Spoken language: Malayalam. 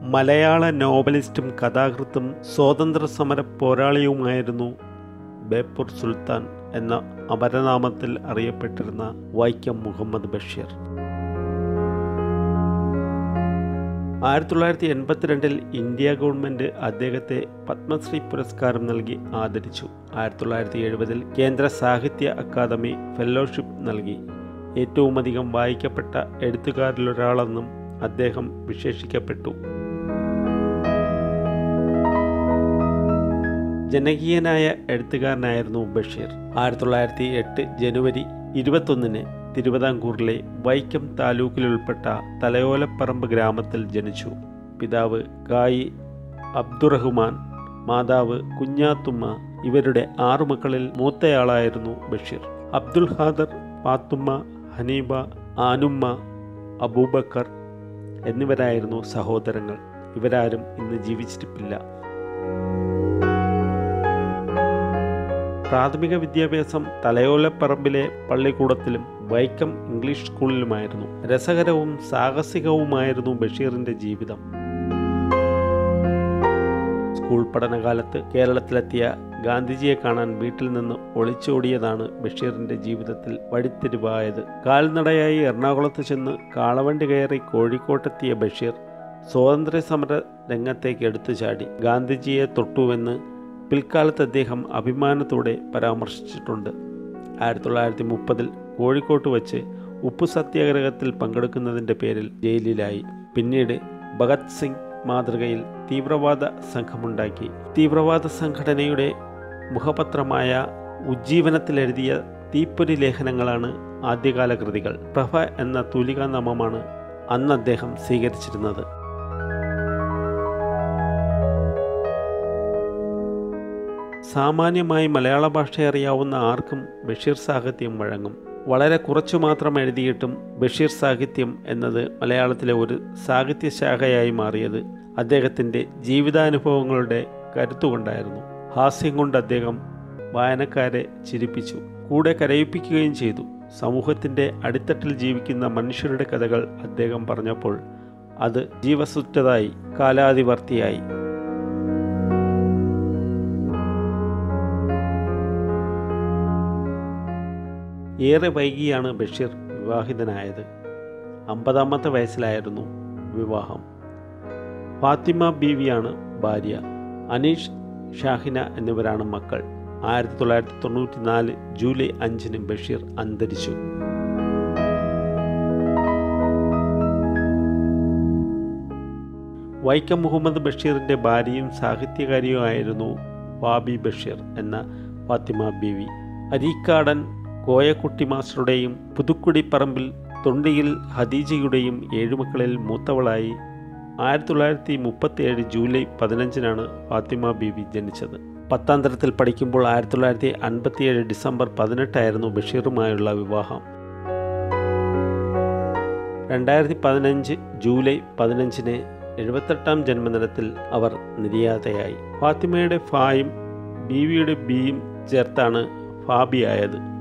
മലയാള നോവലിസ്റ്റും കഥാകൃത്തും സ്വാതന്ത്ര്യ സമര പോരാളിയുമായിരുന്നു ബേപ്പൂർ സുൽത്താൻ എന്ന അപരനാമത്തിൽ അറിയപ്പെട്ടിരുന്ന വൈക്കം മുഹമ്മദ് ബഷീർ ആയിരത്തി തൊള്ളായിരത്തി എൺപത്തിരണ്ടിൽ ഇന്ത്യ ഗവൺമെൻറ് അദ്ദേഹത്തെ പത്മശ്രീ പുരസ്കാരം നൽകി ആദരിച്ചു ആയിരത്തി തൊള്ളായിരത്തി എഴുപതിൽ കേന്ദ്ര സാഹിത്യ അക്കാദമി ഫെലോഷിപ്പ് നൽകി ഏറ്റവും അധികം വായിക്കപ്പെട്ട എഴുത്തുകാരിലൊരാളെന്നും അദ്ദേഹം വിശേഷിക്കപ്പെട്ടു ജനകീയനായ എഴുത്തുകാരനായിരുന്നു ബഷീർ ആയിരത്തി തൊള്ളായിരത്തി എട്ട് ജനുവരി ഇരുപത്തൊന്നിന് തിരുവിതാംകൂറിലെ വൈക്കം താലൂക്കിലുൾപ്പെട്ട തലയോലപ്പറമ്പ് ഗ്രാമത്തിൽ ജനിച്ചു പിതാവ് കായി അബ്ദുറഹ്മാൻ മാതാവ് കുഞ്ഞാത്തുമ്മ ഇവരുടെ ആറു മക്കളിൽ മൂത്തയാളായിരുന്നു ബഷീർ അബ്ദുൽ ഖാദർ പാത്തുമ്മ ഹനീബ ആനുമ്മ അബൂബക്കർ എന്നിവരായിരുന്നു സഹോദരങ്ങൾ ഇവരാരും ഇന്ന് ജീവിച്ചിരിപ്പില്ല പ്രാഥമിക വിദ്യാഭ്യാസം തലയോലപ്പറമ്പിലെ പള്ളിക്കൂടത്തിലും വൈക്കം ഇംഗ്ലീഷ് സ്കൂളിലുമായിരുന്നു രസകരവും സാഹസികവുമായിരുന്നു ബഷീറിന്റെ ജീവിതം സ്കൂൾ പഠനകാലത്ത് കേരളത്തിലെത്തിയ ഗാന്ധിജിയെ കാണാൻ വീട്ടിൽ നിന്ന് ഒളിച്ചോടിയതാണ് ബഷീറിന്റെ ജീവിതത്തിൽ വഴിത്തിരിവായത് കാൽനടയായി എറണാകുളത്ത് ചെന്ന് കാളവണ്ടി കയറി കോഴിക്കോട്ടെത്തിയ ബഷീർ സ്വാതന്ത്ര്യ സമര രംഗത്തേക്ക് എടുത്തു ചാടി ഗാന്ധിജിയെ തൊട്ടുവെന്ന് പിൽക്കാലത്ത് അദ്ദേഹം അഭിമാനത്തോടെ പരാമർശിച്ചിട്ടുണ്ട് ആയിരത്തി തൊള്ളായിരത്തി മുപ്പതിൽ കോഴിക്കോട്ട് വച്ച് ഉപ്പു സത്യാഗ്രഹത്തിൽ പങ്കെടുക്കുന്നതിൻ്റെ പേരിൽ ജയിലിലായി പിന്നീട് ഭഗത് സിംഗ് മാതൃകയിൽ തീവ്രവാദ സംഘമുണ്ടാക്കി തീവ്രവാദ സംഘടനയുടെ മുഖപത്രമായ ഉജ്ജീവനത്തിലെഴുതിയ തീപ്പൊരി ലേഖനങ്ങളാണ് ആദ്യകാല കൃതികൾ പ്രഭ എന്ന തൂലികാനാമമാണ് അന്ന് അദ്ദേഹം സ്വീകരിച്ചിരുന്നത് സാമാന്യമായി മലയാള ഭാഷ അറിയാവുന്ന ആർക്കും ബഷീർ സാഹിത്യം വഴങ്ങും വളരെ കുറച്ചു മാത്രം എഴുതിയിട്ടും ബഷീർ സാഹിത്യം എന്നത് മലയാളത്തിലെ ഒരു സാഹിത്യശാഖയായി മാറിയത് അദ്ദേഹത്തിൻ്റെ ജീവിതാനുഭവങ്ങളുടെ കരുത്തുകൊണ്ടായിരുന്നു ഹാസ്യം കൊണ്ട് അദ്ദേഹം വായനക്കാരെ ചിരിപ്പിച്ചു കൂടെ കരയിപ്പിക്കുകയും ചെയ്തു സമൂഹത്തിൻ്റെ അടിത്തട്ടിൽ ജീവിക്കുന്ന മനുഷ്യരുടെ കഥകൾ അദ്ദേഹം പറഞ്ഞപ്പോൾ അത് ജീവസുറ്റതായി കാലാതിവർത്തിയായി ഏറെ വൈകിയാണ് ബഷീർ വിവാഹിതനായത് അമ്പതാമത്തെ വയസ്സിലായിരുന്നു വിവാഹം ഫാത്തിമ ബീവിയാണ് ഭാര്യ അനീഷ് ഷാഹിന എന്നിവരാണ് മക്കൾ ആയിരത്തി തൊള്ളായിരത്തി തൊണ്ണൂറ്റി നാല് ജൂലൈ അഞ്ചിന് ബഷീർ അന്തരിച്ചു വൈക്കം മുഹമ്മദ് ബഷീറിൻ്റെ ഭാര്യയും സാഹിത്യകാരിയുമായിരുന്നു ഫാബി ബഷീർ എന്ന ഫാത്തിമ ബീവി അരീക്കാടൻ കോയക്കുട്ടി മാസ്റ്ററുടെയും പുതുക്കുടി പറമ്പിൽ തൊണ്ടിയിൽ ഹദീജയുടെയും ഏഴുമക്കളിൽ മൂത്തവളായി ആയിരത്തി തൊള്ളായിരത്തി മുപ്പത്തിയേഴ് ജൂലൈ പതിനഞ്ചിനാണ് ഫാത്തിമ ബീവി ജനിച്ചത് പത്താം തരത്തിൽ പഠിക്കുമ്പോൾ ആയിരത്തി തൊള്ളായിരത്തി അൻപത്തിയേഴ് ഡിസംബർ പതിനെട്ടായിരുന്നു ബഷീറുമായുള്ള വിവാഹം രണ്ടായിരത്തി പതിനഞ്ച് ജൂലൈ പതിനഞ്ചിന് എഴുപത്തെട്ടാം ജന്മദിനത്തിൽ അവർ നിര്യാതയായി ഫാത്തിമയുടെ ഫായും ബീവിയുടെ ബിയും ചേർത്താണ് ഫാബിയായത്